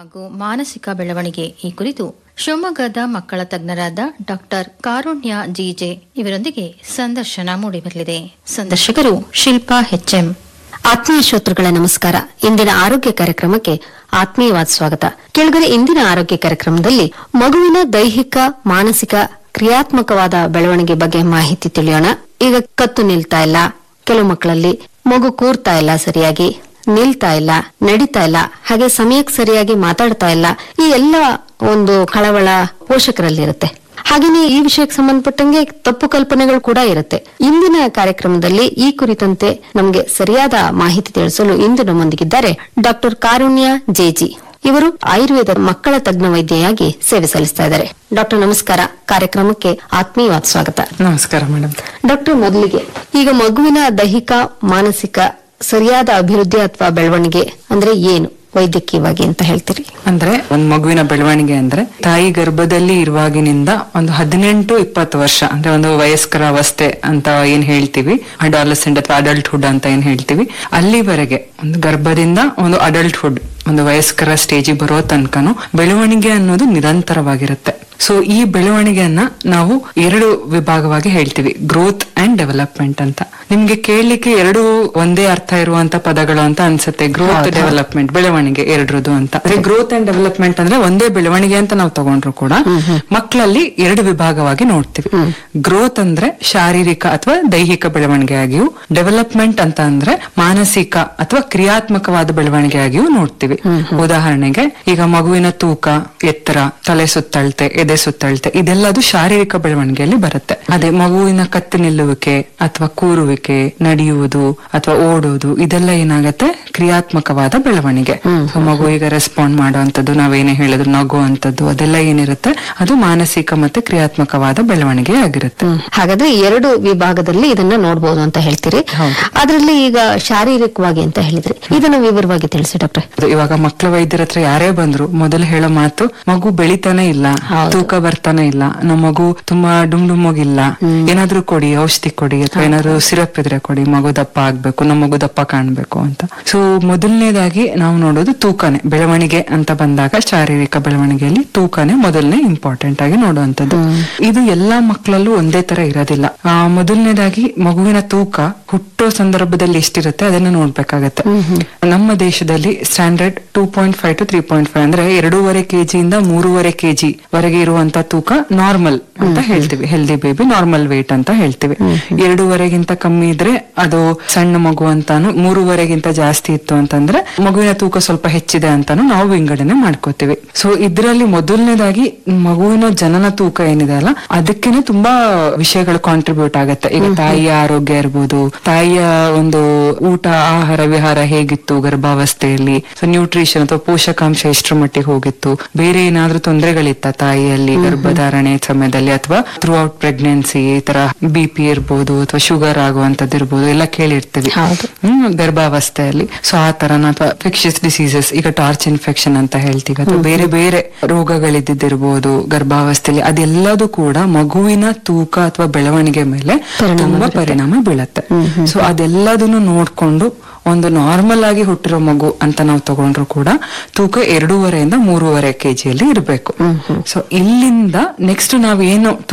ಹಾಗೂ ಮಾನಸಿಕ ಬೆಳವಣಿಗೆ ಈ ಕುರಿತು ಶಿವಮೊಗ್ಗದ ಮಕ್ಕಳ ತಜ್ಞರಾದ ಡಾಕ್ಟರ್ ಕಾರುಣ್ಯ ಜಿಜೆ ಇವರೊಂದಿಗೆ ಸಂದರ್ಶನ ಮೂಡಿಬರಲಿದೆ ಸಂದರ್ಶಕರು ಶಿಲ್ಪಾ ಎಚ್ಎಂ ಆತ್ಮೀಯ ಶ್ರೋತೃಗಳ ನಮಸ್ಕಾರ ಇಂದಿನ ಆರೋಗ್ಯ ಕಾರ್ಯಕ್ರಮಕ್ಕೆ ಆತ್ಮೀಯವಾದ ಸ್ವಾಗತ ಕೆಳಗಡೆ ಇಂದಿನ ಆರೋಗ್ಯ ಕಾರ್ಯಕ್ರಮದಲ್ಲಿ ಮಗುವಿನ ದೈಹಿಕ ಮಾನಸಿಕ ಕ್ರಿಯಾತ್ಮಕವಾದ ಬೆಳವಣಿಗೆ ಬಗ್ಗೆ ಮಾಹಿತಿ ತಿಳಿಯೋಣ ಈಗ ಕತ್ತು ನಿಲ್ತಾ ಇಲ್ಲ ಕೆಲವು ಮಕ್ಕಳಲ್ಲಿ ಮಗು ಕೂರ್ತಾ ಇಲ್ಲ ಸರಿಯಾಗಿ ನಿಲ್ತಾ ಇಲ್ಲ ನಡೀತಾ ಇಲ್ಲ ಹಾಗೆ ಸಮಯಕ್ಕೆ ಸರಿಯಾಗಿ ಮಾತಾಡ್ತಾ ಇಲ್ಲ ಈ ಎಲ್ಲ ಒಂದು ಕಳವಳ ಪೋಷಕರಲ್ಲಿರುತ್ತೆ ಹಾಗೇನೆ ಈ ವಿಷಯಕ್ಕೆ ಸಂಬಂಧಪಟ್ಟಂಗೆ ತಪ್ಪು ಕಲ್ಪನೆಗಳು ಕೂಡ ಇರುತ್ತೆ ಇಂದಿನ ಕಾರ್ಯಕ್ರಮದಲ್ಲಿ ಈ ಕುರಿತಂತೆ ನಮಗೆ ಸರಿಯಾದ ಮಾಹಿತಿ ತಿಳಿಸಲು ಇಂದು ನಮ್ಮೊಂದಿಗಿದ್ದಾರೆ ಡಾಕ್ಟರ್ ಕಾರುಣ್ಯ ಜೆಜಿ ಇವರು ಆಯುರ್ವೇದ ಮಕ್ಕಳ ತಜ್ಞ ವೈದ್ಯೆಯಾಗಿ ಸೇವೆ ಸಲ್ಲಿಸ್ತಾ ಇದ್ದಾರೆ ಡಾಕ್ಟರ್ ನಮಸ್ಕಾರ ಕಾರ್ಯಕ್ರಮಕ್ಕೆ ಆತ್ಮೀಯವಾದ ಸ್ವಾಗತ ನಮಸ್ಕಾರ ಮೇಡಮ್ ಡಾಕ್ಟರ್ ಮೊದಲಿಗೆ ಈಗ ಮಗುವಿನ ದೈಹಿಕ ಮಾನಸಿಕ ಸರಿಯಾದ ಅಭಿವೃದ್ಧಿ ಅಥವಾ ಬೆಳವಣಿಗೆ ಅಂದ್ರೆ ಏನು ವೈದ್ಯಕೀಯವಾಗಿ ಅಂತ ಹೇಳ್ತೀರಿ ಅಂದ್ರೆ ಒಂದ್ ಮಗುವಿನ ಬೆಳವಣಿಗೆ ಅಂದ್ರೆ ತಾಯಿ ಗರ್ಭದಲ್ಲಿ ಇರುವಾಗಿನಿಂದ ಒಂದು ಹದಿನೆಂಟು ಇಪ್ಪತ್ತು ವರ್ಷ ಅಂದ್ರೆ ಒಂದು ವಯಸ್ಕರ ಅವಸ್ಥೆ ಅಂತ ಏನ್ ಹೇಳ್ತೀವಿ ಅಡಾಲಸೆಂಟ್ ಅಥವಾ ಅಡಲ್ಟ್ಹುಡ್ ಅಂತ ಏನ್ ಹೇಳ್ತೀವಿ ಅಲ್ಲಿವರೆಗೆ ಒಂದು ಗರ್ಭದಿಂದ ಒಂದು ಅಡಲ್ಟ್ಹುಡ್ ಒಂದು ವಯಸ್ಕರ ಸ್ಟೇಜಿಗೆ ಬರೋ ತನಕನು ಬೆಳವಣಿಗೆ ಅನ್ನೋದು ನಿರಂತರವಾಗಿರುತ್ತೆ ಸೊ ಈ ಬೆಳವಣಿಗೆಯನ್ನ ನಾವು ಎರಡು ವಿಭಾಗವಾಗಿ ಹೇಳ್ತೀವಿ ಗ್ರೋತ್ ಅಂಡ್ ಡೆವಲಪ್ಮೆಂಟ್ ಅಂತ ನಿಮ್ಗೆ ಕೇಳಲಿಕ್ಕೆ ಎರಡು ಒಂದೇ ಅರ್ಥ ಇರುವಂತ ಪದಗಳು ಅಂತ ಅನ್ಸುತ್ತೆ ಗ್ರೋತ್ ಡೆವಲಪ್ಮೆಂಟ್ ಬೆಳವಣಿಗೆ ಎರಡರದು ಅಂತ ಗ್ರೋತ್ ಅಂಡ್ ಡೆವಲಪ್ಮೆಂಟ್ ಅಂದ್ರೆ ಒಂದೇ ಬೆಳವಣಿಗೆ ಅಂತ ನಾವು ತಗೊಂಡ್ರು ಕೂಡ ಮಕ್ಕಳಲ್ಲಿ ಎರಡು ವಿಭಾಗವಾಗಿ ನೋಡ್ತೀವಿ ಗ್ರೋತ್ ಅಂದ್ರೆ ಶಾರೀರಿಕ ಅಥವಾ ದೈಹಿಕ ಬೆಳವಣಿಗೆಯಾಗಿಯೂ ಡೆವಲಪ್ಮೆಂಟ್ ಅಂತ ಅಂದ್ರೆ ಮಾನಸಿಕ ಅಥವಾ ಕ್ರಿಯಾತ್ಮಕವಾದ ಬೆಳವಣಿಗೆಯಾಗಿಯೂ ನೋಡ್ತೀವಿ ಉದಾಹರಣೆಗೆ ಈಗ ಮಗುವಿನ ತೂಕ ಎತ್ತರ ತಲೆ ಸುತ್ತಳತೆ ಎದೆ ಸುತ್ತಳತೆ ಇದೆಲ್ಲ ಅದು ಶಾರೀರಿಕ ಬೆಳವಣಿಗೆಯಲ್ಲಿ ಬರುತ್ತೆ ಅದೇ ಮಗುವಿನ ಕತ್ತಿ ನಿಲ್ಲುವಿಕೆ ಅಥವಾ ಕೂರುವಿಕೆ ನಡೆಯುವುದು ಅಥವಾ ಓಡುವುದು ಇದೆಲ್ಲ ಏನಾಗತ್ತೆ ಕ್ರಿಯಾತ್ಮಕವಾದ ಬೆಳವಣಿಗೆ So, ಮಗು ಈಗ ರೆಸ್ಪಾಂಡ್ ಮಾಡುವಂತದ್ದು ನಾವೇನೇ ಹೇಳಿದ್ರು ನಗುವಂತದ್ದು ಅದೆಲ್ಲ ಏನಿರುತ್ತೆ ಅದು ಮಾನಸಿಕ ಮತ್ತೆ ಕ್ರಿಯಾತ್ಮಕವಾದ ಬೆಳವಣಿಗೆ ಆಗಿರುತ್ತೆ ಹಾಗಾದ್ರೆ ಎರಡು ವಿಭಾಗದಲ್ಲಿ ಇದನ್ನ ನೋಡಬಹುದು ಅಂತ ಹೇಳ್ತೀರಿ ಅದರಲ್ಲಿ ಈಗ ಶಾರೀರಿಕವಾಗಿ ಅಂತ ಹೇಳಿದ್ರಿ ಇದನ್ನ ವಿವರವಾಗಿ ತಿಳಿಸಿ ಡಾಕ್ಟ್ರೆ ಅದು ಇವಾಗ ಮಕ್ಕಳ ವೈದ್ಯರ ಹತ್ರ ಯಾರೇ ಬಂದ್ರು ಮೊದಲು ಹೇಳೋ ಮಾತು ಮಗು ಬೆಳಿತಾನೆ ಇಲ್ಲ ತೂಕ ಬರ್ತಾನೆ ಇಲ್ಲ ನಮ್ಮ ಮಗು ತುಂಬಾ ಡುಮ್ ಡುಮ್ಮಗಿಲ್ಲ ಏನಾದ್ರೂ ಕೊಡಿ ಔಷಧಿ ಕೊಡಿ ಅಥವಾ ಏನಾದ್ರು ಸಿರಪ್ ಇದ್ರೆ ಕೊಡಿ ಮಗು ದಪ್ಪ ಆಗ್ಬೇಕು ನಮ್ಮ ಮಗು ದಪ್ಪ ಕಾಣ್ಬೇಕು ಅಂತ ಸೊ ಮೊದಲನೇದಾಗಿ ನಾವು ನೋಡೋದು ತೂಕನೇ ಬೆಳವಣಿಗೆ ಅಂತ ಬಂದಾಗ ಶಾರೀರಿಕ ಬೆಳವಣಿಗೆಯಲ್ಲಿ ತೂಕನೇ ಮೊದಲನೇ ಇಂಪಾರ್ಟೆಂಟ್ ಆಗಿ ನೋಡುವಂತದ್ದು ಇದು ಎಲ್ಲಾ ಮಕ್ಕಳಲ್ಲೂ ಒಂದೇ ತರ ಇರೋದಿಲ್ಲ ಆ, ಮೊದಲನೇದಾಗಿ ಮಗುವಿನ ತೂಕ ಹುಟ್ಟೋ ಸಂದರ್ಭದಲ್ಲಿ ಎಷ್ಟಿರುತ್ತೆ ಅದನ್ನ ನೋಡ್ಬೇಕಾಗತ್ತೆ ನಮ್ಮ ದೇಶದಲ್ಲಿ standard two point five to three point five ಅಂದ್ರೆ ಎರಡೂವರೆ ಕೆಜಿಯಿಂದ ಮೂರುವರೆ ಕೆಜಿ ವರೆಗೆ ಇರುವಂತ ತೂಕ ನಾರ್ಮಲ್ ಅಂತ ಹೇಳ್ತೀವಿ ಹೆಲ್ದಿ ಬೇಬಿ ನಾರ್ಮಲ್ ವೇಟ್ ಅಂತ ಹೇಳ್ತೀವಿ ಎರಡೂವರೆಗಿಂತ ಕಮ್ಮಿ ಇದ್ರೆ ಅದು ಸಣ್ಣ ಮಗು ಅಂತಾನು ಮೂರುವರೆಗಿಂತ ಜಾಸ್ತಿ ಇತ್ತು ಅಂತಂದ್ರೆ ಮಗುವಿನ ತೂಕ ಸ್ವಲ್ಪ ಹೆಚ್ಚಿದೆ ಅಂತಾನು ನಾವು ವಿಂಗಡಣೆ ಮಾಡ್ಕೋತೀವಿ ಸೊ ಇದರಲ್ಲಿ ಮೊದಲನೇದಾಗಿ ಮಗುವಿನ ಜನನ ತೂಕ ಏನಿದೆ ಅಲ್ಲ ಅದಕ್ಕೇನೆ ತುಂಬಾ ವಿಷಯಗಳು ಕಾಂಟ್ರಿಬ್ಯೂಟ್ ಆಗತ್ತೆ ಈಗ ತಾಯಿಯ ಆರೋಗ್ಯ ಇರ್ಬೋದು ತಾಯಿಯ ಒಂದು ಊಟ ಆಹಾರ ವಿಹಾರ ಹೇಗಿತ್ತು ಗರ್ಭಾವಸ್ಥೆಯಲ್ಲಿ ಸೊ ನ್ಯೂಟ್ರಿಷನ್ ಅಥವಾ ಪೋಷಕಾಂಶ ಎಷ್ಟರ ಮಟ್ಟಿಗೆ ಹೋಗಿತ್ತು ಬೇರೆ ಏನಾದ್ರೂ ತೊಂದರೆಗಳಿತ್ತ ತಾಯಿಯಲ್ಲಿ ಗರ್ಭಧಾರಣೆ ಸಮಯದಲ್ಲಿ ಅಥವಾ ಥ್ರೂ ಔಟ್ ಪ್ರೆಗ್ನೆನ್ಸಿ ಈ ತರ ಬಿ ಪಿ ಇರ್ಬೋದು ಅಥವಾ ಶುಗರ್ ಆಗುವಂತದ್ದು ಇರ್ಬೋದು ಎಲ್ಲ ಕೇಳಿರ್ತೀವಿ ಹ್ಮ್ ಗರ್ಭಾವಸ್ಥೆಯಲ್ಲಿ ಸೊ ಆ ತರನ ಅಥವಾ ಇನ್ಫೆಕ್ಷಸ್ ಡಿಸೀಸಸ್ ಈಗ ಟಾರ್ಚ್ ಇನ್ಫೆಕ್ಷನ್ ಅಂತ ಹೇಳ್ತೀವಿ ಅಥವಾ ಬೇರೆ ಬೇರೆ ರೋಗಗಳಿದ್ದಿರ್ಬೋದು ಗರ್ಭಾವಸ್ಥೆಯಲ್ಲಿ ಅದೆಲ್ಲದೂ ಕೂಡ ಮಗುವಿನ ತೂಕ ಅಥವಾ ಬೆಳವಣಿಗೆ ಮೇಲೆ ತುಂಬಾ ಪರಿಣಾಮ ಬೀಳತ್ತೆ ಸೊ ಅದೆಲ್ಲದನ್ನು ನೋಡ್ಕೊಂಡು ಒಂದು ನಾರ್ಮಲ್ ಆಗಿ ಹುಟ್ಟಿರೋ ಮಗು ಅಂತ ನಾವು ತಗೊಂಡ್ರು ಕೂಡ ತೂಕ ಎರಡೂವರೆಯಿಂದ ಮೂರುವರೆ ಕೆಜಿಯಲ್ಲಿ ಇರಬೇಕು ಸೊ ಇಲ್ಲಿಂದ ನೆಕ್ಸ್ಟ್ ನಾವ್ ಏನು